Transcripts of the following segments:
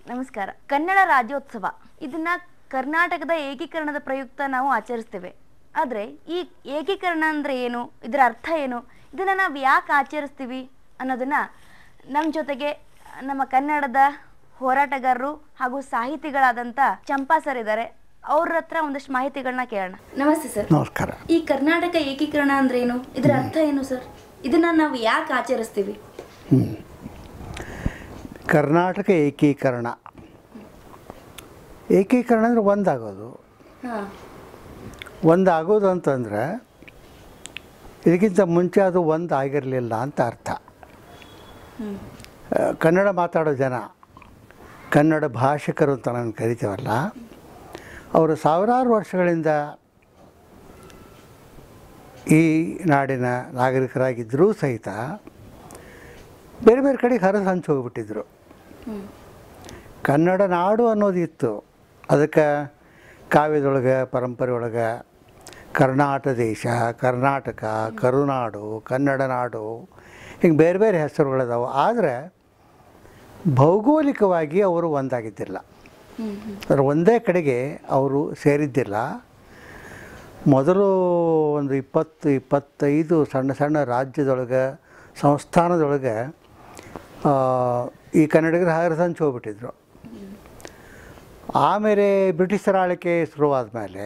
ನಮಸ್ಕಾರ ಕನ್ನಡ ರಾಜ್ಯೋತ್ಸವ ಇದನ್ನ ಕರ್ನಾಟಕದ ಏಕೀಕರಣದ ಪ್ರಯುಕ್ತ ನಾವು ಆಚರಿಸ್ತೇವೆ ಆದ್ರೆ ಈ ಏಕೀಕರಣ ಅಂದ್ರೆ ಏನು ಇದರ ಅರ್ಥ ಏನು ಇದನ್ನ ನಾವು ಯಾಕೆ ಆಚರಿಸ್ತೀವಿ ಅನ್ನೋದನ್ನ ನಮ್ಮ ಜೊತೆಗೆ ನಮ್ಮ ಕನ್ನಡದ ಹೋರಾಟಗಾರರು ಹಾಗೂ ಸಾಹಿತಿಗಳಾದಂಥ ಚಂಪಾ ಸರ್ ಇದ್ದಾರೆ ಅವ್ರ ಹತ್ರ ಒಂದಷ್ಟು ಮಾಹಿತಿಗಳನ್ನ ಕೇಳೋಣ ನಮಸ್ತೆ ಸರ್ ನಮಸ್ಕಾರ ಈ ಕರ್ನಾಟಕ ಏಕೀಕರಣ ಅಂದ್ರೆ ಏನು ಇದರ ಅರ್ಥ ಏನು ಸರ್ ಇದನ್ನ ನಾವು ಯಾಕೆ ಆಚರಿಸ್ತೀವಿ ಕರ್ನಾಟಕ ಏಕೀಕರಣ ಏಕೀಕರಣ ಅಂದರೆ ಒಂದಾಗೋದು ಹಾ ಒಂದಾಗೋದು ಅಂತಂದರೆ ಇದಕ್ಕಿಂತ ಮುಂಚೆ ಅದು ಒಂದು ಆಗಿರಲಿಲ್ಲ ಅಂತ ಅರ್ಥ ಹ್ಮ್ ಆ, ಕನ್ನಡ ಮಾತಾಡೋ ಜನ ಕನ್ನಡ ಭಾಷಿಕರು ಅಂತ ನಾನು ಕರಿತೀವಲ್ಲ ಅವರು ಸಾವಿರಾರು ವರ್ಷಗಳಿಂದ ಈ ನಾಡಿನ ನಾಗರಿಕರಾಗಿದ್ದರೂ ಸಹಿತ ಬೇರೆ ಬೇರೆ ಕಡೆಗೆ ಹರಿದು ಹಂಚಿ ಹೋಗ್ಬಿಟ್ಟಿದ್ರು ಹ್ಮ್ ಕನ್ನಡ ನಾಡು ಅನ್ನೋದು ಇತ್ತು ಅದಕ್ಕೆ ಕಾವ್ಯದೊಳಗೆ ಪರಂಪರೆ ಒಳಗೆ ಕರ್ನಾಟ ದೇಶ ಕರ್ನಾಟಕ ಕರುನಾಡು ಕನ್ನಡ ನಾಡು ಹಿಂಗೆ ಬೇರೆ ಬೇರೆ ಹೆಸರುಗಳಿದಾವೆ ಆದರೆ ಭೌಗೋಳಿಕವಾಗಿ ಅವರು ಒಂದಾಗಿದ್ದಿಲ್ಲ ಹ್ಮ್ ಹ್ಮ್ ಅದರ ಒಂದೇ ಕಡೆಗೆ ಅವರು ಸೇರಿದ್ದಿಲ್ಲ ಮೊದಲು ಒಂದು ಇಪ್ಪತ್ತು ಇಪ್ಪತ್ತೈದು ಸಣ್ಣ ಸಣ್ಣ ರಾಜ್ಯದೊಳಗೆ ಸಂಸ್ಥಾನದೊಳಗೆ ಆ, ಈ ಕನ್ನಡಿಗರು ಹರಿದು ಹಂಚಿ ಹೋಗ್ಬಿಟ್ಟಿದ್ರು ಆಮೇಲೆ ಬ್ರಿಟಿಷರ ಆಳ್ವಿಕೆ ಶುರುವಾದ ಮೇಲೆ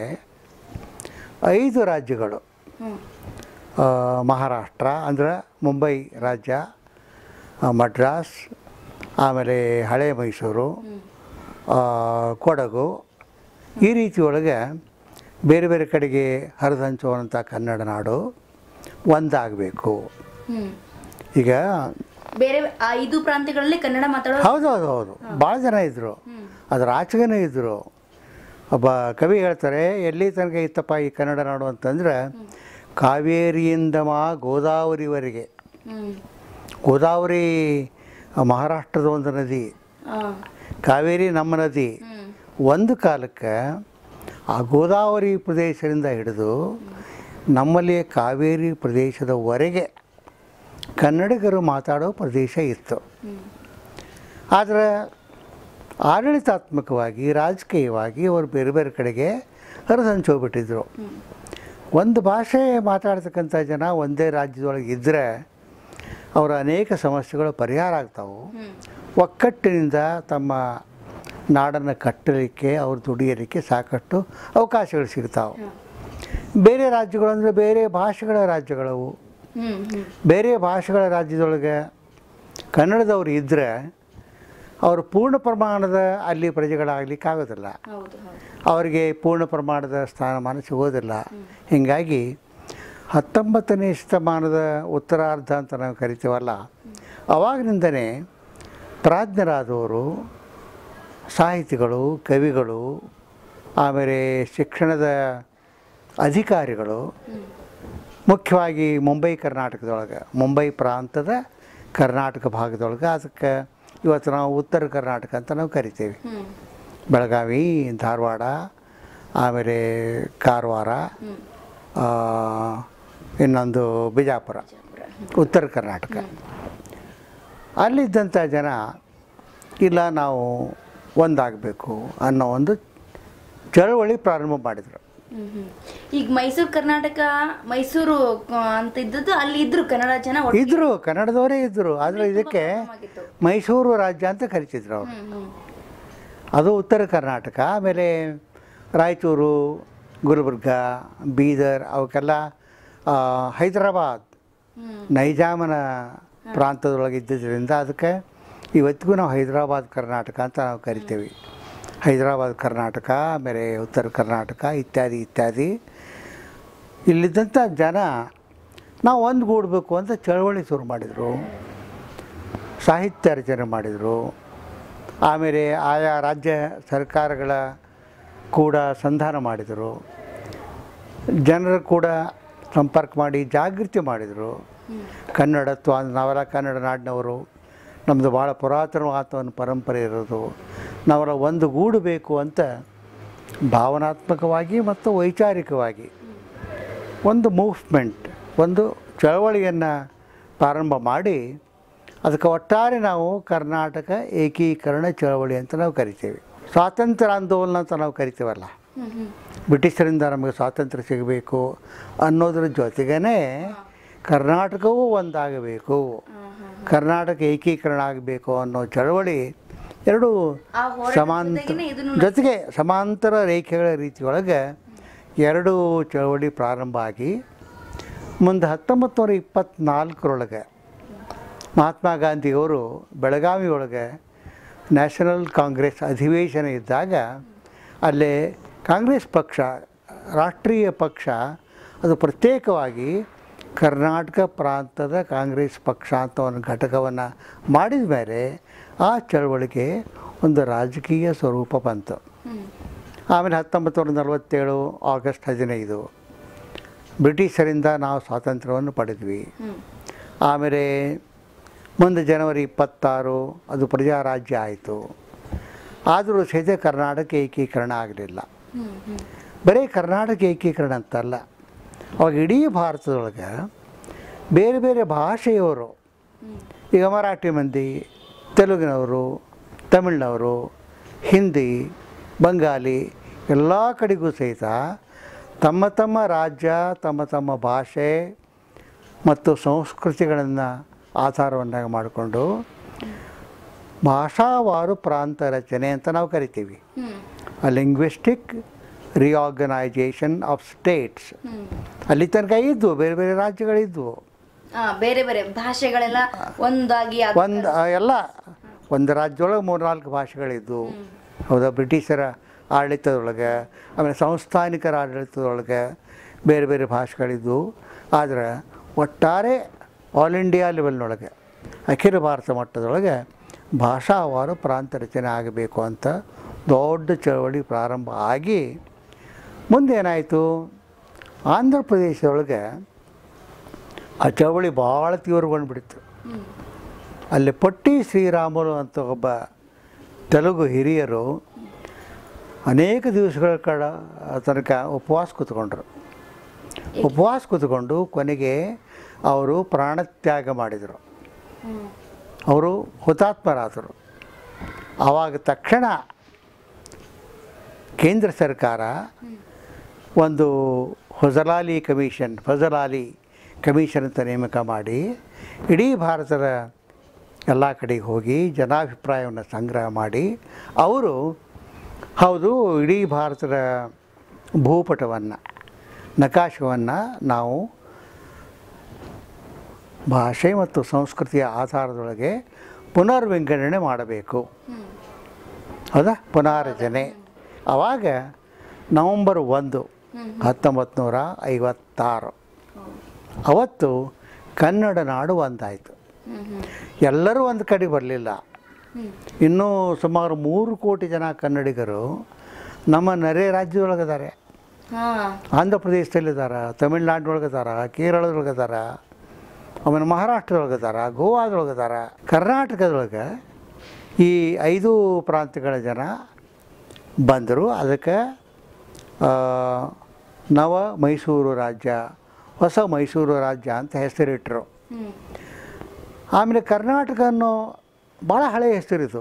ಐದು ರಾಜ್ಯಗಳು ಹ್ಮ್ ಆ, ಮಹಾರಾಷ್ಟ್ರ ಅಂದರೆ ಮುಂಬೈ ರಾಜ್ಯ ಆ, ಮಡ್ರಾಸ್ ಆಮೇಲೆ ಹಳೆ ಮೈಸೂರು ಆ, ಕೊಡಗು ಈ ರೀತಿ ಒಳಗೆ ಬೇರೆ ಬೇರೆ ಕಡೆಗೆ ಹರಿದು ಹಂಚುವಂಥ ಕನ್ನಡ ನಾಡು ಒಂದಾಗಬೇಕು ಹ್ಮ್ ಈಗ ಬೇರೆ ಆ ಐದು ಪ್ರಾಂತ್ಯಗಳಲ್ಲಿ ಕನ್ನಡ ಮಾತಾಡೋ ಹೌದು ಹೌದು ಹೌದು ಭಾಳ ಜನ ಇದ್ದರು ಅದರ ಆಚೆಗೇ ಇದ್ದರು ಒಬ್ಬ ಕವಿ ಹೇಳ್ತಾರೆ ಎಲ್ಲಿ ತನಕ ಇತ್ತಪ್ಪ ಈ ಕನ್ನಡ ನಾಡು ಅಂತಂದರೆ ಕಾವೇರಿಯಿಂದ ಮಾ ಗೋದಾವರಿವರೆಗೆ ಹ್ಮ್ ಗೋದಾವರಿ ಮಹಾರಾಷ್ಟ್ರದ ಒಂದು ನದಿ ಆ, ಕಾವೇರಿ ನಮ್ಮ ನದಿ ಹ್ಮ್ ಒಂದು ಕಾಲಕ್ಕೆ ಆ ಗೋದಾವರಿ ಪ್ರದೇಶದಿಂದ ಹಿಡಿದು ನಮ್ಮಲ್ಲಿ ಕಾವೇರಿ ಪ್ರದೇಶದವರೆಗೆ ಕನ್ನಡಿಗರು ಮಾತಾಡೋ ಪ್ರದೇಶ ಇತ್ತು ಹ್ಮ್ ಆದರೆ ಆಡಳಿತಾತ್ಮಕವಾಗಿ ರಾಜಕೀಯವಾಗಿ ಅವರು ಬೇರೆ ಬೇರೆ ಕಡೆಗೆ ಹರಿದು ಹಂಚೋಗ್ಬಿಟ್ಟಿದ್ರು ಒಂದು ಭಾಷೆ ಮಾತಾಡ್ತಕ್ಕಂಥ ಜನ ಒಂದೇ ರಾಜ್ಯದೊಳಗೆ ಇದ್ದರೆ ಅವರ ಅನೇಕ ಸಮಸ್ಯೆಗಳು ಪರಿಹಾರ ಆಗ್ತಾವೆ ಹ್ಮ್ ಒಕ್ಕಟ್ಟಿನಿಂದ ತಮ್ಮ ನಾಡನ್ನು ಕಟ್ಟಲಿಕ್ಕೆ ಅವ್ರು ದುಡಿಯಲಿಕ್ಕೆ ಸಾಕಷ್ಟು ಅವಕಾಶಗಳು ಸಿಗ್ತಾವೆ ಬೇರೆ ರಾಜ್ಯಗಳು ಅಂದರೆ ಬೇರೆ ಭಾಷೆಗಳ ರಾಜ್ಯಗಳವು ಹ್ಮ್ ಹ್ಮ್ ಬೇರೆ ಭಾಷೆಗಳ ರಾಜ್ಯದೊಳಗೆ ಕನ್ನಡದವ್ರು ಇದ್ದರೆ ಅವರು ಪೂರ್ಣ ಪ್ರಮಾಣದ ಅಲ್ಲಿ ಪ್ರಜೆಗಳಾಗಲಿಕ್ಕೆ ಆಗೋದಿಲ್ಲ ಹೌದು ಹೌದು ಅವರಿಗೆ ಪೂರ್ಣ ಪ್ರಮಾಣದ ಸ್ಥಾನಮಾನ ಸಿಗೋದಿಲ್ಲ ಹೀಗಾಗಿ ಹತ್ತೊಂಬತ್ತನೇ ಶತಮಾನದ ಉತ್ತರಾರ್ಧ ಅಂತ ನಾವು ಕರಿತೀವಲ್ಲ ಅವಾಗಿನಿಂದನೇ ಪ್ರಾಜ್ಞರಾದವರು ಸಾಹಿತಿಗಳು ಕವಿಗಳು ಆಮೇಲೆ ಶಿಕ್ಷಣದ ಅಧಿಕಾರಿಗಳು ಮುಖ್ಯವಾಗಿ ಮುಂಬೈ ಕರ್ನಾಟಕದೊಳಗೆ ಮುಂಬೈ ಪ್ರಾಂತದ ಕರ್ನಾಟಕ ಭಾಗದೊಳಗೆ ಅದಕ್ಕೆ ಇವತ್ತು ನಾವು ಉತ್ತರ ಕರ್ನಾಟಕ ಅಂತ ನಾವು ಕರಿತೀವಿ ಹ್ಮ್ ಬೆಳಗಾವಿ ಧಾರವಾಡ ಆಮೇಲೆ ಕಾರವಾರ ಆ, ಇನ್ನೊಂದು ಬಿಜಾಪುರ ಉತ್ತರ ಕರ್ನಾಟಕ ಅಲ್ಲಿದ್ದಂಥ ಜನ ಇಲ್ಲ ನಾವು ಒಂದಾಗಬೇಕು ಅನ್ನೋ ಒಂದು ಚಳವಳಿ ಪ್ರಾರಂಭ ಮಾಡಿದರು ಹ್ಮ್ ಹ್ಮ್ ಈಗ ಮೈಸೂರು ಕರ್ನಾಟಕ ಮೈಸೂರು ಆ, ಅಂತ ಇದ್ದದ್ದು ಅಲ್ಲಿ ಇದ್ರು ಕನ್ನಡ ಜನ ಒಟ್ಟಿಗೆ ಇದ್ದರು ಕನ್ನಡದವರೇ ಇದ್ದರು ಆದರೆ ಇದಕ್ಕೆ ಆಗಿತ್ತು. ಮೈಸೂರು ರಾಜ್ಯ ಅಂತ ಕರಿತಿದ್ರು ಅವರು ಹ್ಮ್ ಹ್ಮ್ ಅದು ಉತ್ತರ ಕರ್ನಾಟಕ ಆಮೇಲೆ ರಾಯಚೂರು ಗುಲ್ಬರ್ಗ ಬೀದರ್ ಅವಕ್ಕೆಲ್ಲ ಆ, ಹೈದರಾಬಾದ್ ಹ್ಮ್ ನೈಜಾಮನ ಪ್ರಾಂತದೊಳಗೆ ಇದ್ದಿದ್ದರಿಂದ ಅದಕ್ಕೆ ಇವತ್ತಿಗೂ ನಾವು ಹೈದರಾಬಾದ್ ಕರ್ನಾಟಕ ಅಂತ ನಾವು ಕರಿತೀವಿ ಹೈದರಾಬಾದ್ ಕರ್ನಾಟಕ ಆಮೇಲೆ ಉತ್ತರ ಕರ್ನಾಟಕ ಇತ್ಯಾದಿ ಇತ್ಯಾದಿ ಇಲ್ಲಿದ್ದಂಥ ಜನ ನಾವು ಒಂದುಗೂಡಬೇಕು ಅಂತ ಚಳವಳಿ ಶುರು ಮಾಡಿದರು ಸಾಹಿತ್ಯ ರಚನೆ ಮಾಡಿದರು ಆಮೇಲೆ ಆಯಾ ರಾಜ್ಯ ಸರ್ಕಾರಗಳ ಕೂಡ ಸಂಧಾನ ಮಾಡಿದರು ಜನರು ಕೂಡ ಸಂಪರ್ಕ ಮಾಡಿ ಜಾಗೃತಿ ಮಾಡಿದರು ಕನ್ನಡತ್ವ ಅಂದ್ರೆ ನಾವೆಲ್ಲ ಕನ್ನಡ ನಾಡಿನವರು ನಮ್ಮದು ಭಾಳ ಪುರಾತನವಾದ ಒಂದು ಪರಂಪರೆ ಇರೋದು ನಾವೆಲ್ಲ ಒಂದು ಗೂಡು ಬೇಕು ಅಂತ ಭಾವನಾತ್ಮಕವಾಗಿ ಮತ್ತು ವೈಚಾರಿಕವಾಗಿ ಒಂದು ಮೂವ್ಮೆಂಟ್ ಒಂದು ಚಳವಳಿಯನ್ನು ಪ್ರಾರಂಭ ಮಾಡಿ ಅದಕ್ಕೆ ಒಟ್ಟಾರೆ ನಾವು ಕರ್ನಾಟಕ ಏಕೀಕರಣ ಚಳವಳಿ ಅಂತ ನಾವು ಕರಿತೇವೆ ಸ್ವಾತಂತ್ರ್ಯ ಆಂದೋಲನ ಅಂತ ನಾವು ಕರಿತೀವಲ್ಲ ಹ್ಮ್ ಹ್ಮ್ ಬ್ರಿಟಿಷರಿಂದ ನಮಗೆ ಸ್ವಾತಂತ್ರ್ಯ ಸಿಗಬೇಕು ಅನ್ನೋದ್ರ ಜೊತೆಗೇ ಕರ್ನಾಟಕವೂ ಒಂದಾಗಬೇಕು ಕರ್ನಾಟಕ ಏಕೀಕರಣ ಆಗಬೇಕು ಅನ್ನೋ ಚಳವಳಿ ಎರಡು ಆ ಹೋರಾಟದ ಸಮಾಂತರ ಜೊತೆಗೇನೆ ಇದನ್ನು ಜೊತೆಗೆ ಸಮಾಂತರ ರೇಖೆಗಳ ರೀತಿಯೊಳಗೆ ಎರಡು ಚಳವಳಿ ಪ್ರಾರಂಭ ಆಗಿ ಮುಂದೆ ಹತ್ತೊಂಬತ್ತು ನೂರ ಇಪ್ಪತ್ತ್ನಾಲ್ಕರೊಳಗೆ ಮಹಾತ್ಮ ಗಾಂಧಿಯವರು ಬೆಳಗಾವಿ ಒಳಗೆ ನ್ಯಾಷನಲ್ ಕಾಂಗ್ರೆಸ್ ಅಧಿವೇಶನ ಇದ್ದಾಗ ಅಲ್ಲೇ ಕಾಂಗ್ರೆಸ್ ಪಕ್ಷ ರಾಷ್ಟ್ರೀಯ ಪಕ್ಷ ಅದು ಪ್ರತ್ಯೇಕವಾಗಿ ಕರ್ನಾಟಕ ಪ್ರಾಂತದ ಕಾಂಗ್ರೆಸ್ ಪಕ್ಷ ಅಂತ ಒಂದು ಘಟಕವನ್ನು ಮಾಡಿದ ಮೇಲೆ ಆ ಚಳವಳಿಗೆ ಒಂದು ರಾಜಕೀಯ ಸ್ವರೂಪ ಬಂತು ಹ್ಮ್ ಆಮೇಲೆ ಹತ್ತೊಂಬತ್ತು ನೂರ ನಲವತ್ತೇಳು ಆಗಸ್ಟ್ ಹದಿನೈದು ಬ್ರಿಟಿಷರಿಂದ ನಾವು ಸ್ವಾತಂತ್ರ್ಯವನ್ನು ಪಡೆದ್ವಿ ಹ್ಮ್ ಆಮೇಲೆ ಮುಂದೆ ಜನವರಿ ಇಪ್ಪತ್ತಾರು ಅದು ಪ್ರಜಾರಾಜ್ಯ ಆಯಿತು ಆದರೂ ಸಹಿತ ಕರ್ನಾಟಕ ಏಕೀಕರಣ ಆಗಲಿಲ್ಲ ಹ್ಮ್ ಹ್ಮ್ ಬರೀ ಕರ್ನಾಟಕ ಏಕೀಕರಣ ಅಂತಲ್ಲ ಅವಾಗ ಇಡೀ ಭಾರತದೊಳಗೆ ಬೇರೆ ಬೇರೆ ಭಾಷೆಯವರು ಈಗ ಮರಾಠಿ ಮಂದಿ ತೆಲುಗಿನವರು ತಮಿಳ್ನವರು ಹಿಂದಿ ಬಂಗಾಲಿ ಎಲ್ಲ ಕಡೆಗೂ ಸಹಿತ ತಮ್ಮ ತಮ್ಮ ರಾಜ್ಯ ತಮ್ಮ ತಮ್ಮ ಭಾಷೆ ಮತ್ತು ಸಂಸ್ಕೃತಿಗಳನ್ನು ಆಧಾರವನ್ನಾಗಿ ಮಾಡಿಕೊಂಡು ಭಾಷಾವಾರು ಪ್ರಾಂತ ರಚನೆ ಅಂತ ನಾವು ಕರಿತೀವಿ ಹ್ಮ್ a linguistic reorganization of states ಹ್ಮ್ ಅಲ್ಲಿ ತನಕ ಇದ್ವು ಬೇರೆ ಬೇರೆ ರಾಜ್ಯಗಳಿದ್ವು ಆ, ಬೇರೆ ಬೇರೆ ಭಾಷೆಗಳೆಲ್ಲ ಒಂದಾಗಿ ಆದ- ಒಂದು ಎಲ್ಲ ಒಂದು ರಾಜ್ಯದೊಳಗೆ ಮೂರ್ನಾಲ್ಕು ಭಾಷೆಗಳಿದ್ವು ಹೌದಾ ಬ್ರಿಟಿಷರ ಆಡಳಿತದೊಳಗೆ ಆಮೇಲೆ ಸಂಸ್ಥಾನಿಕರ ಆಡಳಿತದೊಳಗೆ ಬೇರೆ ಬೇರೆ ಭಾಷೆಗಳಿದ್ವು ಆದರೆ ಒಟ್ಟಾರೆ ಆಲ್ ಇಂಡಿಯಾ ಲೆವೆಲ್ನೊಳಗೆ ಅಖಿಲ ಭಾರತ ಮಟ್ಟದೊಳಗೆ ಭಾಷಾವಾರು ಪ್ರಾಂತ ರಚನೆ ಆಗಬೇಕು ಅಂತ ದೊಡ್ಡ ಚಳವಳಿ ಪ್ರಾರಂಭ ಆಗಿ ಮುಂದೆ ಏನಾಯಿತು ಆಂಧ್ರ ಪ್ರದೇಶದೊಳಗೆ ಆ ಚಳವಳಿ ಭಾಳ ತೀವ್ರಗೊಂಡ್ಬಿಡ್ತು ಹ್ಮ್ ಅಲ್ಲಿ ಪಟ್ಟಿ ಶ್ರೀರಾಮುಲು ಅಂತ ಒಬ್ಬ ತೆಲುಗು ಹಿರಿಯರು ಅನೇಕ ದಿವಸಗಳ ಕಡ ತನಕ ಉಪವಾಸ ಕೂತ್ಕೊಂಡ್ರು ಉಪವಾಸ ಕೂತ್ಕೊಂಡು ಕೊನೆಗೆ ಅವರು ಪ್ರಾಣತ್ಯಾಗ ಮಾಡಿದರು ಹ್ಮ್ ಅವರು ಹುತಾತ್ಮರಾದರು ಆವಾಗ ತಕ್ಷಣ ಕೇಂದ್ರ ಸರ್ಕಾರ ಒಂದು ಹೊಜಲಾಲಿ ಕಮಿಷನ್ ಫಜಲಾಲಿ ಕಮಿಷನ್ ಅಂತ ನೇಮಕ ಮಾಡಿ ಇಡೀ ಭಾರತದ ಎಲ್ಲ ಕಡೆಗೆ ಹೋಗಿ ಜನಾಭಿಪ್ರಾಯವನ್ನು ಸಂಗ್ರಹ ಮಾಡಿ ಅವರು ಹೌದು ಇಡೀ ಭಾರತದ ಭೂಪಟವನ್ನು ನಕಾಶವನ್ನು ನಾವು ಭಾಷೆ ಮತ್ತು ಸಂಸ್ಕೃತಿಯ ಆಧಾರದೊಳಗೆ ಪುನರ್ವಿಂಗಡಣೆ ಮಾಡಬೇಕು ಹ್ಮ್ ಹೌದಾ ಪುನಾರಚನೆ ಆವಾಗ ನವಂಬರ್ ಒಂದು ಹತ್ತೊಂಬತ್ತು ನೂರ ಐವತ್ತಾರು ಅವತ್ತು ಕನ್ನಡ ನಾಡು ಒಂದಾಯಿತು ಹ್ಮ್ ಹ್ಮ್ ಎಲ್ಲರೂ ಒಂದು ಕಡೆ ಬರಲಿಲ್ಲ ಹ್ಮ್ ಇನ್ನೂ ಸುಮಾರು ಮೂರು ಕೋಟಿ ಜನ ಕನ್ನಡಿಗರು ನಮ್ಮ ನೆರೆ ರಾಜ್ಯದೊಳಗಿದ್ದಾರೆ ಹಾ ಆಂಧ್ರ ಪ್ರದೇಶದಲ್ಲಿದ್ದಾರೆ ತಮಿಳ್ನಾಡಿನೊಳಗಿದಾರ ಕೇರಳದೊಳಗಿದಾರ ಆಮೇಲೆ ಮಹಾರಾಷ್ಟ್ರದೊಳಗಿದಾರ ಗೋವಾದೊಳಗಿದಾರ ಕರ್ನಾಟಕದೊಳಗೆ ಈ ಐದು ಪ್ರಾಂತ್ಯಗಳ ಜನ ಬಂದರು ಅದಕ್ಕೆ ಆ, ನವ ಮೈಸೂರು ರಾಜ್ಯ ಹೊಸ ಮೈಸೂರು ರಾಜ್ಯ ಅಂತ ಹೆಸರಿಟ್ಟರು ಹ್ಮ್ ಆಮೇಲೆ ಕರ್ನಾಟಕ ಅನ್ನೋ ಭಾಳ ಹಳೆಯ ಹೆಸರಿದು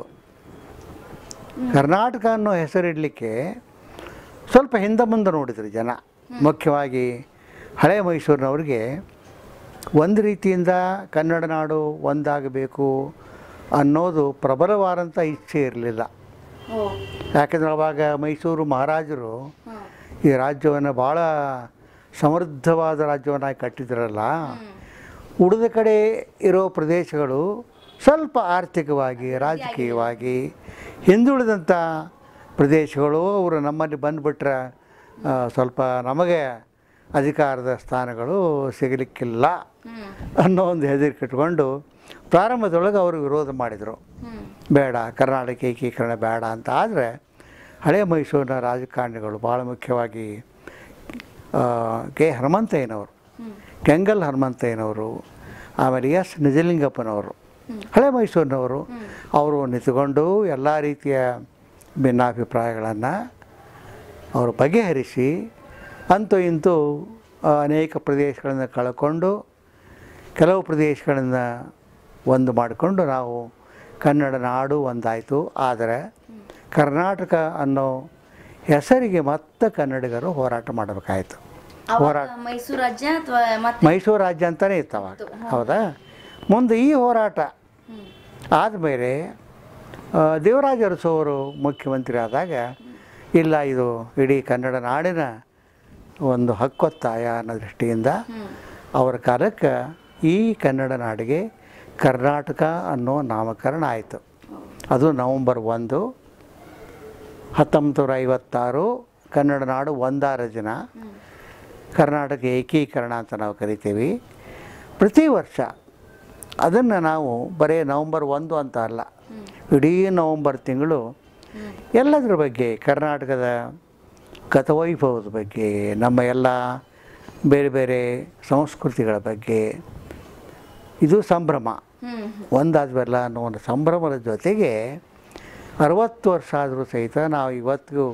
ಕರ್ನಾಟಕ ಅನ್ನೋ ಹೆಸರಿಡಲಿಕ್ಕೆ ಸ್ವಲ್ಪ ಹಿಂದೆ ಮುಂದೆ ನೋಡಿದ್ರು ಜನ ಮುಖ್ಯವಾಗಿ ಹಳೆ ಮೈಸೂರಿನವ್ರಿಗೆ ಒಂದು ರೀತಿಯಿಂದ ಕನ್ನಡ ನಾಡು ಒಂದಾಗಬೇಕು ಅನ್ನೋದು ಪ್ರಬಲವಾದಂಥ ಇಚ್ಛೆ ಇರಲಿಲ್ಲ ಓ ಯಾಕೆಂದ್ರೆ ಅವಾಗ ಮೈಸೂರು ಮಹಾರಾಜರು ಹಾ ಈ ರಾಜ್ಯವನ್ನು ಭಾಳ ಸಮೃದ್ಧವಾದ ರಾಜ್ಯವನ್ನಾಗಿ ಕಟ್ಟಿದ್ರಲ್ಲ ಉಳಿದ ಕಡೆ ಇರೋ ಪ್ರದೇಶಗಳು ಸ್ವಲ್ಪ ಆರ್ಥಿಕವಾಗಿ ರಾಜಕೀಯವಾಗಿ ಹಿಂದುಳಿದಂಥ ಪ್ರದೇಶಗಳು ಅವರು ನಮ್ಮಲ್ಲಿ ಬಂದುಬಿಟ್ರೆ ಸ್ವಲ್ಪ ನಮಗೆ ಅಧಿಕಾರದ ಸ್ಥಾನಗಳು ಸಿಗಲಿಕ್ಕಿಲ್ಲ ಹ್ಮ್ ಅನ್ನೋ ಒಂದು ಹೆದರಿಕೆ ಇಟ್ಕೊಂಡು ಪ್ರಾರಂಭದೊಳಗೆ ಅವರು ವಿರೋಧ ಮಾಡಿದರು ಹ್ಮ್ ಬೇಡ ಕರ್ನಾಟಕ ಏಕೀಕರಣ ಬೇಡ ಅಂತ ಆದರೆ ಹಳೆ ಮೈಸೂರಿನ ರಾಜಕಾರಣಿಗಳು ಭಾಳ ಮುಖ್ಯವಾಗಿ ಆ, ಕೆ ಹನುಮಂತಯ್ಯನವರು ಹ್ಮ್ ಕೆಂಗಲ್ ಹನುಮಂತಯ್ಯನವರು ಆಮೇಲೆ ಎಸ್ ನಿಜಲಿಂಗಪ್ಪನವರು ಹಳೆ ಮೈಸೂರಿನವರು ಅವರು ನಿಂತುಕೊಂಡು ಎಲ್ಲ ರೀತಿಯ ಭಿನ್ನಾಭಿಪ್ರಾಯಗಳನ್ನು ಅವರು ಬಗೆಹರಿಸಿ ಅಂತೂ ಇಂತೂ ಆ, ಅನೇಕ ಪ್ರದೇಶಗಳನ್ನು ಕಳ್ಕೊಂಡು ಕೆಲವು ಪ್ರದೇಶಗಳನ್ನು ಒಂದು ಮಾಡಿಕೊಂಡು ನಾವು ಕನ್ನಡ ನಾಡು ಒಂದಾಯಿತು ಆದರೆ ಕರ್ನಾಟಕ ಅನ್ನೋ ಹೆಸರಿಗೆ ಮತ್ತೆ ಕನ್ನಡಿಗರು ಹೋರಾಟ ಮಾಡಬೇಕಾಯಿತು ಅವಾಗ ಮೈಸೂರು ರಾಜ್ಯ ಅಥವಾ ಮತ್ತೆ ಮೈಸೂರು ರಾಜ್ಯ ಅಂತಲೇ ಇತ್ತು ಅವಾಗ ಹೌದಾ ಮುಂದೆ ಈ ಹೋರಾಟ ಹ್ಮ್. ಆದಮೇಲೆ ದೇವರಾಜ ಅರಸು ಅವರು ಮುಖ್ಯಮಂತ್ರಿ ಆದಾಗ ಇಲ್ಲ ಇದು ಇಡೀ ಕನ್ನಡ ನಾಡಿನ ಒಂದು ಹಕ್ಕೊತ್ತಾಯ ಅನ್ನೋ ದೃಷ್ಟಿಯಿಂದ ಹ್ಮ್. ಅವರ ಕಾಲಕ್ಕೆ ಈ ಕನ್ನಡ ನಾಡಿಗೆ ಕರ್ನಾಟಕ ಅನ್ನೋ ನಾಮಕರಣ ಆಯಿತು ಅದು ನವಂಬರ್ ಒಂದು ಹತ್ತೊಂಬತ್ತು ನೂರ ಐವತ್ತಾರು ಕನ್ನಡ ನಾಡು ಒಂದಾರ ದಿನ ಕರ್ನಾಟಕ ಏಕೀಕರಣ ಅಂತ ನಾವು ಕರಿತೀವಿ ಪ್ರತಿ ವರ್ಷ ಅದನ್ನು ನಾವು ಬರೀ ನವಂಬರ್ ಒಂದು ಅಂತ ಅಲ್ಲ ಇಡೀ ನವಂಬರ್ ತಿಂಗಳು ಎಲ್ಲದರ ಬಗ್ಗೆ ಕರ್ನಾಟಕದ ಗತವೈಭವದ ಬಗ್ಗೆ ನಮ್ಮ ಎಲ್ಲ ಬೇರೆ ಬೇರೆ ಸಂಸ್ಕೃತಿಗಳ ಬಗ್ಗೆ ಇದು ಸಂಭ್ರಮ ಹ್ಮ್ ಒಂದಾದ್ವಲ್ಲ ಅನ್ನೋ ಒಂದು ಸಂಭ್ರಮದ ಜೊತೆಗೆ ಅರವತ್ತು ವರ್ಷ ಆದರೂ ಸಹಿತ ನಾವು ಇವತ್ತಿಗೂ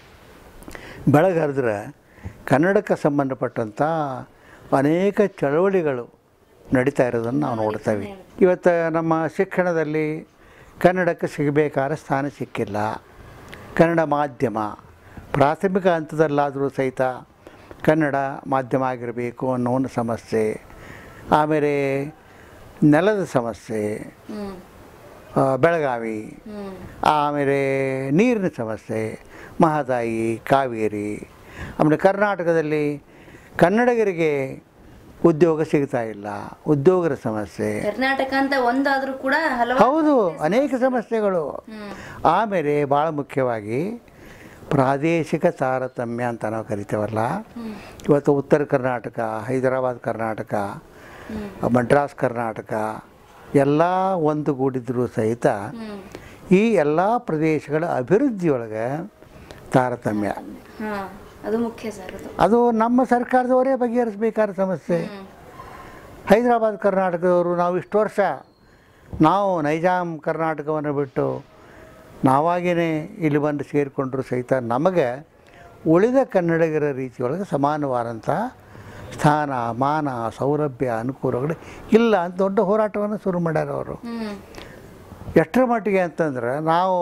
ಬೆಳಗರಿದ್ರೆ ಕನ್ನಡಕ್ಕೆ ಸಂಬಂಧಪಟ್ಟಂಥ ಅನೇಕ ಚಳವಳಿಗಳು ನಡೀತಾ ಇರೋದನ್ನು ನಾವು ನೋಡ್ತೇವೆ ಇವತ್ತು ನಮ್ಮ ಶಿಕ್ಷಣದಲ್ಲಿ ಕನ್ನಡಕ್ಕೆ ಸಿಗಬೇಕಾದ ಸ್ಥಾನ ಸಿಕ್ಕಿಲ್ಲ ಕನ್ನಡ ಮಾಧ್ಯಮ ಪ್ರಾಥಮಿಕ ಹಂತದಲ್ಲಾದರೂ ಸಹಿತ ಕನ್ನಡ ಮಾಧ್ಯಮ ಆಗಿರಬೇಕು ಅನ್ನೋ ಒಂದು ಸಮಸ್ಯೆ ಆಮೇಲೆ ನೆಲದ ಸಮಸ್ಯೆ ಹ್ಮ್ ಆ, ಬೆಳಗಾವಿ ಹ್ಮ್ ಆಮೇಲೆ ನೀರಿನ ಸಮಸ್ಯೆ ಮಹದಾಯಿ ಕಾವೇರಿ ಆಮೇಲೆ ಕರ್ನಾಟಕದಲ್ಲಿ ಕನ್ನಡಿಗರಿಗೆ ಉದ್ಯೋಗ ಸಿಗ್ತಾ ಇಲ್ಲ ಉದ್ಯೋಗದ ಸಮಸ್ಯೆ ಕರ್ನಾಟಕ ಅಂತ ಒಂದಾದ್ರೂ ಕೂಡ ಹಲವು ಹೌದು ಅನೇಕ ಸಮಸ್ಯೆಗಳು ಹ್ಮ್ ಆಮೇಲೆ ಭಾಳ ಮುಖ್ಯವಾಗಿ ಪ್ರಾದೇಶಿಕ ತಾರತಮ್ಯ ಅಂತ ನಾವು ಕರಿತೇವಲ್ಲ ಹ್ಮ್ ಇವತ್ತು ಉತ್ತರ ಕರ್ನಾಟಕ ಹೈದರಾಬಾದ್ ಕರ್ನಾಟಕ ಹ್ಮ್ ಮಡ್ರಾಸ್ ಕರ್ನಾಟಕ ಎಲ್ಲ ಒಂದುಗೂಡಿದ್ರೂ ಸಹಿತ ಹ್ಮ್ ಈ ಎಲ್ಲ ಪ್ರದೇಶಗಳ ಅಭಿವೃದ್ಧಿಯೊಳಗೆ ತಾರತಮ್ಯ ಹಾ ಅದು ಮುಖ್ಯ ಸರ್ ಅದು ಅದು ನಮ್ಮ ಸರ್ಕಾರದವರೇ ಬಗೆಹರಿಸಬೇಕಾದ ಸಮಸ್ಯೆ ಹ್ಮ್ ಹೈದರಾಬಾದ್ ಕರ್ನಾಟಕದವರು ನಾವು ಇಷ್ಟು ವರ್ಷ ನಾವು ನೈಜಾಮ್ ಕರ್ನಾಟಕವನ್ನು ಬಿಟ್ಟು ನಾವಾಗಿಯೇ ಇಲ್ಲಿ ಬಂದು ಸೇರಿಕೊಂಡ್ರು ಸಹಿತ ನಮಗೆ ಉಳಿದ ಕನ್ನಡಿಗರ ರೀತಿಯೊಳಗೆ ಸಮಾನವಾದಂಥ ಸ್ಥಾನ ಮಾನ ಸೌಲಭ್ಯ ಅನುಕೂಲಗಳು ಇಲ್ಲ ಅಂತ ದೊಡ್ಡ ಹೋರಾಟವನ್ನು ಶುರು ಮಾಡ್ಯಾರ ಅವರು ಹ್ಮ್ ಎಷ್ಟರ ಮಟ್ಟಿಗೆ ಅಂತಂದ್ರೆ ನಾವು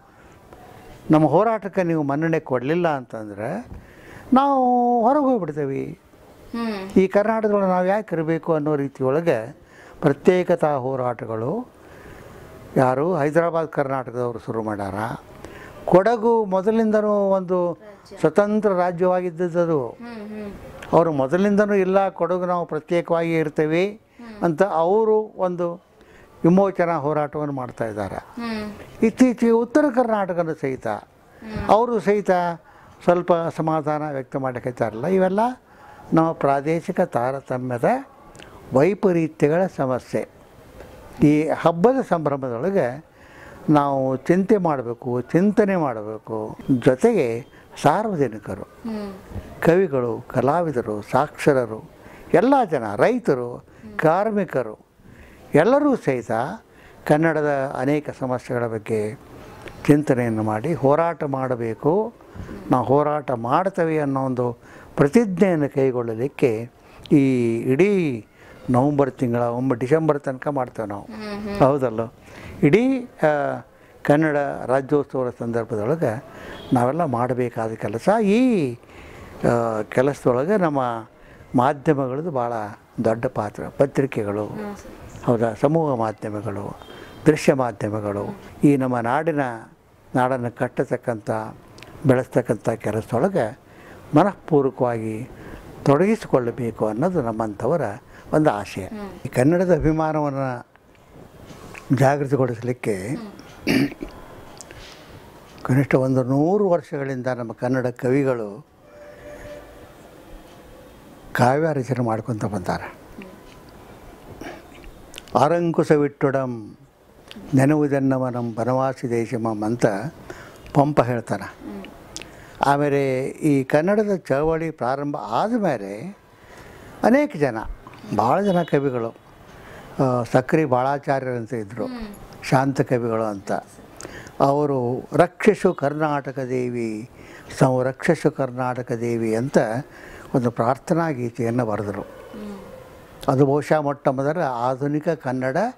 ನಮ್ಮ ಹೋರಾಟಕ್ಕೆ ನೀವು ಮನ್ನಣೆ ಕೊಡಲಿಲ್ಲ ಅಂತಂದ್ರೆ ನಾವು ಹೊರಗೆ ಹೋಗ್ಬಿಡ್ತೇವೆ ಹ್ಮ್ ಈ ಕರ್ನಾಟಕದಲ್ಲಿ ನಾವು ಯಾಕೆ ಇರಬೇಕು ಅನ್ನೋ ರೀತಿಯೊಳಗೆ ಪ್ರತ್ಯೇಕತಾ ಹೋರಾಟಗಳು ಯಾರು ಹೈದರಾಬಾದ್ ಕರ್ನಾಟಕದವರು ಶುರು ಮಾಡ್ಯಾರ ಕೊಡಗು ಮೊದಲಿಂದನೂ ಒಂದು ಸ್ವತಂತ್ರ ರಾಜ್ಯವಾಗಿದ್ದದ್ದು ಹ್ಮ್ ಹ್ಮ್ ಅವರು ಮೊದಲಿಂದನೂ ಇಲ್ಲ ಕೊಡಗು ನಾವು ಪ್ರತ್ಯೇಕವಾಗಿ ಇರ್ತೇವೆ ಅಂತ ಅವರು ಒಂದು ವಿಮೋಚನಾ ಹೋರಾಟವನ್ನು ಮಾಡ್ತಾ ಇದ್ದಾರೆ ಹ್ಮ್ ಇತ್ತೀಚೆಗೆ ಉತ್ತರ ಕರ್ನಾಟಕದ ಸಹಿತ ಅವರು ಸಹಿತ ಸ್ವಲ್ಪ ಸಮಾಧಾನ ವ್ಯಕ್ತ ಮಾಡಕತ್ತಾರಲ್ಲ ಇವೆಲ್ಲ ನಮ್ಮ ಪ್ರಾದೇಶಿಕ ತಾರತಮ್ಯದ ವೈಪರೀತ್ಯಗಳ ಸಮಸ್ಯೆ ಈ ಹಬ್ಬದ ಸಂಭ್ರಮದೊಳಗೆ ನಾವು ಚಿಂತೆ ಮಾಡಬೇಕು ಚಿಂತನೆ ಮಾಡಬೇಕು ಜೊತೆಗೆ ಸಾರ್ವಜನಿಕರು ಹ್ಮ್ ಕವಿಗಳು ಕಲಾವಿದರು ಸಾಕ್ಷರರು ಎಲ್ಲ ಜನ ರೈತರು ಕಾರ್ಮಿಕರು ಎಲ್ಲರೂ ಸಹಿತ ಕನ್ನಡದ ಅನೇಕ ಸಮಸ್ಯೆಗಳ ಬಗ್ಗೆ ಚಿಂತನೆಯನ್ನು ಮಾಡಿ ಹೋರಾಟ ಮಾಡಬೇಕು ನಾವು ಹೋರಾಟ ಮಾಡ್ತೇವೆ ಅನ್ನೋ ಒಂದು ಪ್ರತಿಜ್ಞೆಯನ್ನು ಕೈಗೊಳ್ಳಲಿಕ್ಕೆ ಈ ಇಡೀ ನವಂಬರ್ ತಿಂಗಳ ಒಮ್ಮೆ ಡಿಸೆಂಬರ್ ತನಕ ಮಾಡ್ತೇವೆ ನಾವು ಹ್ಮ್ ಹ್ಮ್ ಹೌದಲ್ಲ ಇಡೀ ಆ, ಕನ್ನಡ ರಾಜ್ಯೋತ್ಸವದ ಸಂದರ್ಭದೊಳಗೆ ನಾವೆಲ್ಲ ಮಾಡಬೇಕಾದ ಕೆಲಸ ಈ ಆ, ಕೆಲಸದೊಳಗೆ ನಮ್ಮ ಮಾಧ್ಯಮಗಳದ್ದು ಭಾಳ ದೊಡ್ಡ ಪಾತ್ರ ಪತ್ರಿಕೆಗಳು ಹ್ಮ್ ಸರ್. ಹೌದಾ ಸಮೂಹ ಮಾಧ್ಯಮಗಳು ದೃಶ್ಯ ಮಾಧ್ಯಮಗಳು ಈ ನಮ್ಮ ನಾಡಿನ ನಾಡನ್ನು ಕಟ್ಟತಕ್ಕಂಥ ಬೆಳೆಸ್ತಕ್ಕಂಥ ಕೆಲಸದೊಳಗೆ ಮನಃಪೂರ್ವಕವಾಗಿ ತೊಡಗಿಸಿಕೊಳ್ಳಬೇಕು ಅನ್ನೋದು ನಮ್ಮಂಥವರ ಒಂದು ಆಶಯ ಈ ಕನ್ನಡದ ಅಭಿಮಾನವನ್ನು ಜಾಗೃತಿಗೊಳಿಸಲಿಕ್ಕೆ ಕನಿಷ್ಠ ಒಂದು ನೂರು ವರ್ಷಗಳಿಂದ ನಮ್ಮ ಕನ್ನಡ ಕವಿಗಳು ಕಾವ್ಯ ರಚನೆ ಮಾಡ್ಕೊತ ಬಂತಾರೆ ಆರಂಕುಶವಿಟ್ಟೊಡಂ ನೆನವುದೆನ್ನವನಂ ಬನವಾಸಿ ದೇಶಮಂ ಅಂತ ಪಂಪ ಹೇಳ್ತಾನೆ ಆಮೇಲೆ ಈ ಕನ್ನಡದ ಚಳವಳಿ ಪ್ರಾರಂಭ ಆದಮೇಲೆ ಅನೇಕ ಜನ ಭಾಳ ಜನ ಕವಿಗಳು ಆ, ಸಕ್ರಿ ಬಾಳಾಚಾರ್ಯರಂತ ಇದ್ದರು ಶಾಂತ ಕವಿಗಳು ಅಂತ ಅವರು ರಕ್ಷಿಸು ಕರ್ನಾಟಕ ದೇವಿ ಸಂರಕ್ಷಿಸು ಕರ್ನಾಟಕ ದೇವಿ ಅಂತ ಒಂದು ಪ್ರಾರ್ಥನಾ ಗೀತೆಯನ್ನು ಬರೆದರು ಹ್ಮ್ ಅದು ಬಹುಶಃ ಮೊಟ್ಟ ಮೊದಲ ಆಧುನಿಕ ಕನ್ನಡ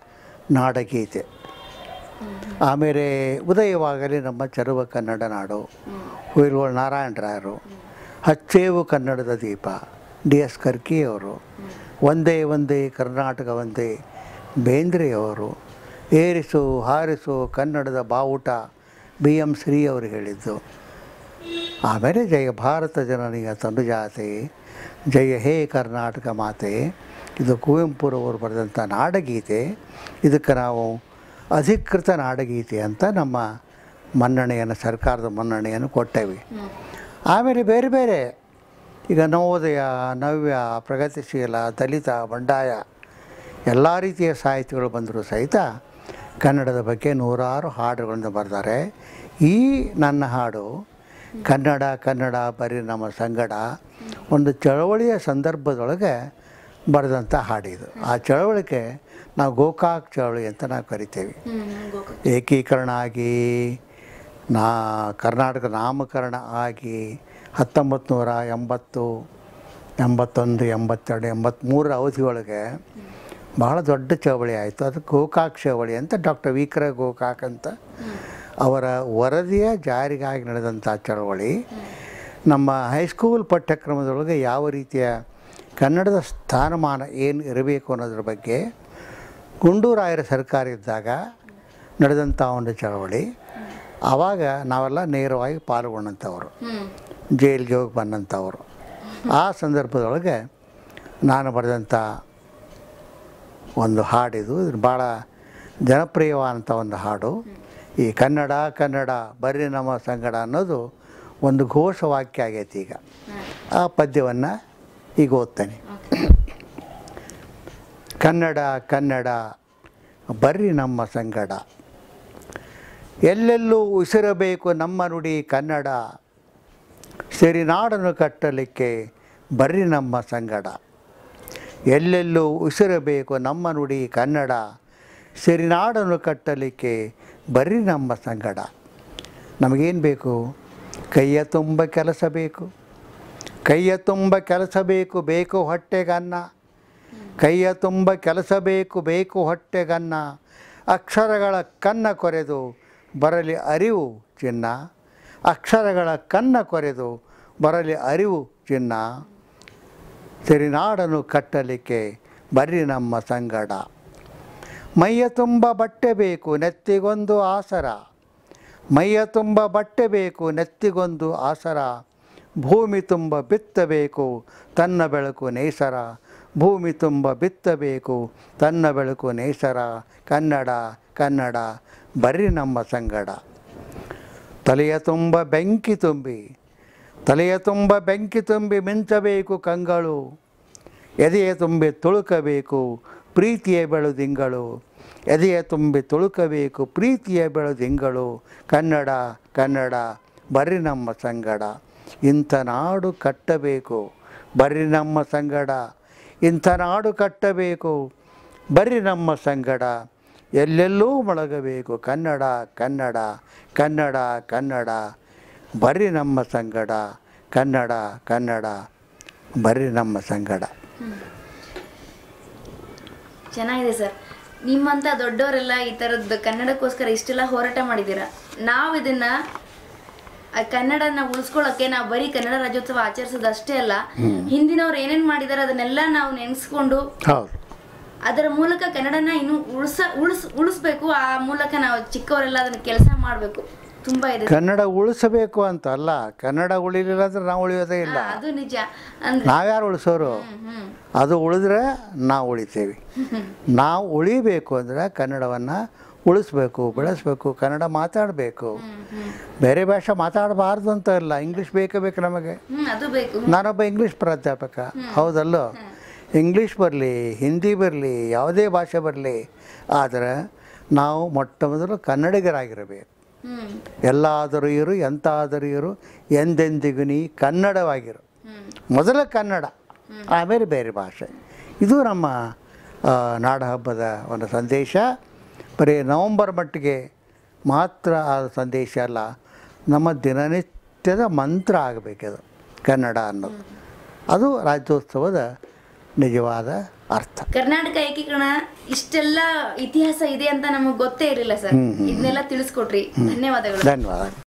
ನಾಡಗೀತೆ ಆಮೇಲೆ ಉದಯವಾಗಲಿ ನಮ್ಮ ಚರುವ ಕನ್ನಡ ನಾಡು ಹುಯಿಲ್ಗೋಳ್ ನಾರಾಯಣರಾಯರು ಹಚ್ಚೇವು ಕನ್ನಡದ ದೀಪ ಡಿ ಎಸ್ ಕರ್ಕಿಯವರು ಒಂದೇ ಒಂದೇ ಕರ್ನಾಟಕ ಒಂದೇ ಬೇಂದ್ರೆಯವರು ಏರಿಸು ಹಾರಿಸು ಕನ್ನಡದ ಬಾವುಟ ಬಿ ಎಂ ಶ್ರೀ ಅವರು ಹೇಳಿದ್ದು ಆಮೇಲೆ ಜಯ ಭಾರತ ಜನನಿಯ ತನುಜಾತೆ ಜಯ ಹೇ ಕರ್ನಾಟಕ ಮಾತೆ ಇದು ಕುವೆಂಪುರವರು ಬರೆದಂಥ ನಾಡಗೀತೆ ಇದಕ್ಕೆ ನಾವು ಅಧಿಕೃತ ನಾಡಗೀತೆ ಅಂತ ನಮ್ಮ ಮನ್ನಣೆಯನ್ನು ಸರ್ಕಾರದ ಮನ್ನಣೆಯನ್ನು ಕೊಟ್ಟೇವೆ ಆಮೇಲೆ ಬೇರೆ ಬೇರೆ ಈಗ ನವೋದಯ ನವ್ಯ ಪ್ರಗತಿಶೀಲ ದಲಿತ ಬಂಡಾಯ ಎಲ್ಲ ರೀತಿಯ ಸಾಹಿತ್ಯಗಳು ಬಂದರೂ ಸಹಿತ ಕನ್ನಡದ ಬಗ್ಗೆ ನೂರಾರು ಹಾಡುಗಳನ್ನು ಬರೆದಾರೆ ಈ ನನ್ನ ಹಾಡು ಕನ್ನಡ ಕನ್ನಡ ಬರೀ ನಮ್ಮ ಸಂಗಡ ಒಂದು ಚಳವಳಿಯ ಸಂದರ್ಭದೊಳಗೆ ಬರೆದಂಥ ಹಾಡಿದು ಆ ಚಳವಳಿಗೆ ನಾವು ಗೋಕಾಕ್ ಚಳವಳಿ ಅಂತ ನಾವು ಕರಿತೇವೆ ಏಕೀಕರಣ ಆಗಿ ನಾ ಕರ್ನಾಟಕ ನಾಮಕರಣ ಆಗಿ ಹತ್ತೊಂಬತ್ತು ನೂರ ಎಂಬತ್ತು ಎಂಬತ್ತೊಂದು ಎಂಬತ್ತೆರಡು ಎಂಬತ್ತ್ಮೂರರ ಅವಧಿಯೊಳಗೆ ಬಹಳ ದೊಡ್ಡ ಚಳವಳಿ ಆಯಿತು ಅದು ಗೋಕಾಕ್ ಚಳವಳಿ ಅಂತ ಡಾಕ್ಟರ್ ವಿಕ್ರ ಗೋಕಾಕ್ ಅಂತ ಅವರ ವರದಿಯ ಜಾರಿಗಾಗಿ ನಡೆದಂಥ ಚಳವಳಿ ನಮ್ಮ ಹೈಸ್ಕೂಲ್ ಪಠ್ಯಕ್ರಮದೊಳಗೆ ಯಾವ ರೀತಿಯ ಕನ್ನಡದ ಸ್ಥಾನಮಾನ ಏನು ಇರಬೇಕು ಅನ್ನೋದ್ರ ಬಗ್ಗೆ ಗುಂಡೂರಾಯರ ಸರ್ಕಾರ ಇದ್ದಾಗ ನಡೆದಂಥ ಒಂದು ಚಳವಳಿ ಆವಾಗ ನಾವೆಲ್ಲ ನೇರವಾಗಿ ಪಾಲ್ಗೊಂಡಂಥವ್ರು ಜೈಲಿಗೆ ಹೋಗಿ ಬಂದಂಥವ್ರು ಆ ಸಂದರ್ಭದೊಳಗೆ ನಾನು ಬರೆದಂಥ ಒಂದು ಹಾಡಿದು ಇದು ಭಾಳ ಜನಪ್ರಿಯವಾದಂಥ ಒಂದು ಹಾಡು ಈ ಕನ್ನಡ ಕನ್ನಡ ಬರ್ರಿ ನಮ್ಮ ಸಂಗಡ ಅನ್ನೋದು ಒಂದು ಘೋಷವಾಕ್ಯ ಆಗೈತಿ ಈಗ ಆ ಪದ್ಯವನ್ನು ಈಗ ಓದ್ತೇನೆ ಕನ್ನಡ ಕನ್ನಡ ಬರ್ರಿ ನಮ್ಮ ಸಂಗಡ ಎಲ್ಲೆಲ್ಲೂ ಉಸಿರಬೇಕು ನಮ್ಮ ನುಡಿ ಕನ್ನಡ ಸಿರಿನಾಡನ್ನು ಕಟ್ಟಲಿಕ್ಕೆ ಬರ್ರಿ ನಮ್ಮ ಸಂಗಡ ಎಲ್ಲೆಲ್ಲೂ ಉಸಿರಬೇಕು ನಮ್ಮ ನುಡಿ ಕನ್ನಡ ಸಿರಿನಾಡನ್ನು ಕಟ್ಟಲಿಕ್ಕೆ ಬರ್ರಿ ನಮ್ಮ ಸಂಗಡ ನಮಗೇನು ಬೇಕು ಕೈಯ ತುಂಬ ಕೆಲಸ ಬೇಕು ಕೈಯ ತುಂಬ ಕೆಲಸ ಬೇಕು ಬೇಕು ಹೊಟ್ಟೆಗನ್ನ ಕೈಯ ತುಂಬ ಕೆಲಸ ಬೇಕು ಬೇಕು ಹೊಟ್ಟೆಗನ್ನ ಅಕ್ಷರಗಳ ಕನ್ನ ಕೊರೆದು ಬರಲಿ ಅರಿವು ಚಿನ್ನ ಅಕ್ಷರಗಳ ಕನ್ನ ಕೊರೆದು ಬರಲಿ ಅರಿವು ಚಿನ್ನ ಸಿರಿನಾಡನ್ನು ಕಟ್ಟಲಿಕ್ಕೆ ಬರ್ರಿ ನಮ್ಮ ಸಂಗಡ ಮೈಯ ತುಂಬ ಬಟ್ಟೆ ಬೇಕು ನೆತ್ತಿಗೊಂದು ಆಸರ ಮೈಯ ತುಂಬ ಬಟ್ಟೆ ಬೇಕು ನೆತ್ತಿಗೊಂದು ಆಸರ ಭೂಮಿ ತುಂಬ ಬಿತ್ತಬೇಕು ತನ್ನ ಬೆಳಕು ನೇಸರ ಭೂಮಿ ತುಂಬ ಬಿತ್ತಬೇಕು ತನ್ನ ಬೆಳಕು ನೇಸರ ಕನ್ನಡ ಕನ್ನಡ ಬರ್ರಿ ನಮ್ಮ ಸಂಗಡ ತಲೆಯ ತುಂಬ ಬೆಂಕಿ ತುಂಬಿ ತಲೆಯ ತುಂಬ ಬೆಂಕಿ ತುಂಬಿ ಮಿಂಚಬೇಕು ಕಂಗಳು ಎದೆಯ ತುಂಬಿ ತುಳುಕಬೇಕು ಪ್ರೀತಿಯ ಬೆಳುದಿಂಗಳು ಎದೆಯ ತುಂಬಿ ತುಳುಕಬೇಕು ಪ್ರೀತಿಯ ಬೆಳುದಿಂಗಳು ಕನ್ನಡ ಕನ್ನಡ ಬರ್ರಿ ನಮ್ಮ ಸಂಗಡ ಇಂಥ ನಾಡು ಕಟ್ಟಬೇಕು ಬರ್ರಿ ನಮ್ಮ ಸಂಗಡ ಇಂಥ ನಾಡು ಕಟ್ಟಬೇಕು ಬರ್ರಿ ನಮ್ಮ ಸಂಗಡ ಎಲ್ಲೆಲ್ಲೂ ಮೊಳಗಬೇಕು ಕನ್ನಡ ಕನ್ನಡ ಕನ್ನಡ ಕನ್ನಡ ಬರ್ರಿ ನಮ್ಮ ಸಂಗಡ ಕನ್ನಡ ಕನ್ನಡ ಬರ್ರಿ ನಮ್ಮ ಸಂಗಡ ಚೆನ್ನಾಗಿದೆ ಸರ್ ನಿಮ್ಮಂತ ದೊಡ್ಡವರೆಲ್ಲ ಈ ಥರದ್ದು ಕನ್ನಡಕ್ಕೋಸ್ಕರ ಇಷ್ಟೆಲ್ಲ ಹೋರಾಟ ಮಾಡಿದ್ದೀರಾ ನಾವು ಇದನ್ನ ಆ ಕನ್ನಡನ ಉಳಿಸ್ಕೊಳ್ಳೋಕೆ ನಾವು ಬರೀ ಕನ್ನಡ ರಾಜ್ಯೋತ್ಸವ ಆಚರಿಸೋದು ಅಷ್ಟೇ ಅಲ್ಲ ಹಿಂದಿನವ್ರು ಏನೇನ್ ಮಾಡಿದಾರೆ ಅದನ್ನೆಲ್ಲ ನಾವು ನೆನೆಸ್ಕೊಂಡು ಹೌದು ಅದರ ಮೂಲಕ ಕನ್ನಡನ ಇನ್ನು ಉಳಿಸ ಉಳಿಸ್ ಉಳಿಸ್ಬೇಕು ಆ ಮೂಲಕ ನಾವು ಚಿಕ್ಕವರೆಲ್ಲ ಅದನ್ನ ಕೆಲಸ ಮಾಡಬೇಕು ತುಂಬಾ ಇದೆ ಕನ್ನಡ ಉಳಿಸಬೇಕು ಅಂತ ಅಲ್ಲ ಕನ್ನಡ ಉಳಿಲಿಲ್ಲ ಅಂದ್ರೆ ನಾವು ಉಳಿಯೋದೇ ಇಲ್ಲ ಹಾ, ಅದು ನಿಜ ಅಂದ್ರೆ ನಾವ್ಯಾರು ಉಳಿಸೋರು ಹ್ಮ್, ಹ್ಮ್ ಅದು ಉಳಿದ್ರೆ ನಾವು ಉಳಿತೇವೆ ನಾವು ಉಳಿಬೇಕು ಅಂದರೆ ಕನ್ನಡವನ್ನು ಉಳಿಸ್ಬೇಕು ಬೆಳೆಸ್ಬೇಕು ಕನ್ನಡ ಮಾತಾಡಬೇಕು ಬೇರೆ ಭಾಷೆ ಮಾತಾಡಬಾರ್ದು ಅಂತ ಇಲ್ಲ ಇಂಗ್ಲೀಷ್ ಬೇಕೇ ಬೇಕು ನಮಗೆ ಹ್ಮ್ ಅದು ಬೇಕು ನಾನೊಬ್ಬ ಇಂಗ್ಲೀಷ್ ಪ್ರಾಧ್ಯಾಪಕ ಹೌದಲ್ಲೋ ಇಂಗ್ಲೀಷ್ ಬರಲಿ ಹಿಂದಿ ಬರಲಿ ಯಾವುದೇ ಭಾಷೆ ಬರಲಿ ಆದರೆ ನಾವು ಮೊಟ್ಟ ಮೊದಲು ಕನ್ನಡಿಗರಾಗಿರಬೇಕು ಹ್ಮ್ ಎಲ್ಲಾದರೂ ಇರು ಎಂತಾದರೂ ಇರು ಎಂದೆಂದಿಗೂ ನೀ ಕನ್ನಡವಾಗಿರು ಹ್ಮ್ ಮೊದಲ ಕನ್ನಡ ಆಮೇಲೆ ಬೇರೆ ಭಾಷೆ ಇದು ನಮ್ಮ ಆ, ನಾಡ ಹಬ್ಬದ ಒಂದು ಸಂದೇಶ ಬರೀ ನವಂಬರ್ ಮಟ್ಟಿಗೆ ಮಾತ್ರ ಆ ಸಂದೇಶ ಅಲ್ಲ ನಮ್ಮ ದಿನನಿತ್ಯದ ಮಂತ್ರ ಆಗಬೇಕದು ಕನ್ನಡ ಅನ್ನೋದು ಅದು ರಾಜ್ಯೋತ್ಸವದ ನಿಜವಾದ ಅರ್ಥ ಕರ್ನಾಟಕ ಏಕೀಕರಣ ಇಷ್ಟೆಲ್ಲ ಇತಿಹಾಸ ಇದೆ ಅಂತ ನಮಗೆ ಗೊತ್ತೇ ಇರಲಿಲ್ಲ ಸರ್ ಇದನ್ನೆಲ್ಲ ತಿಳಿಸ್ಕೊಟ್ರಿ ಧನ್ಯವಾದಗಳು ಧನ್ಯವಾದ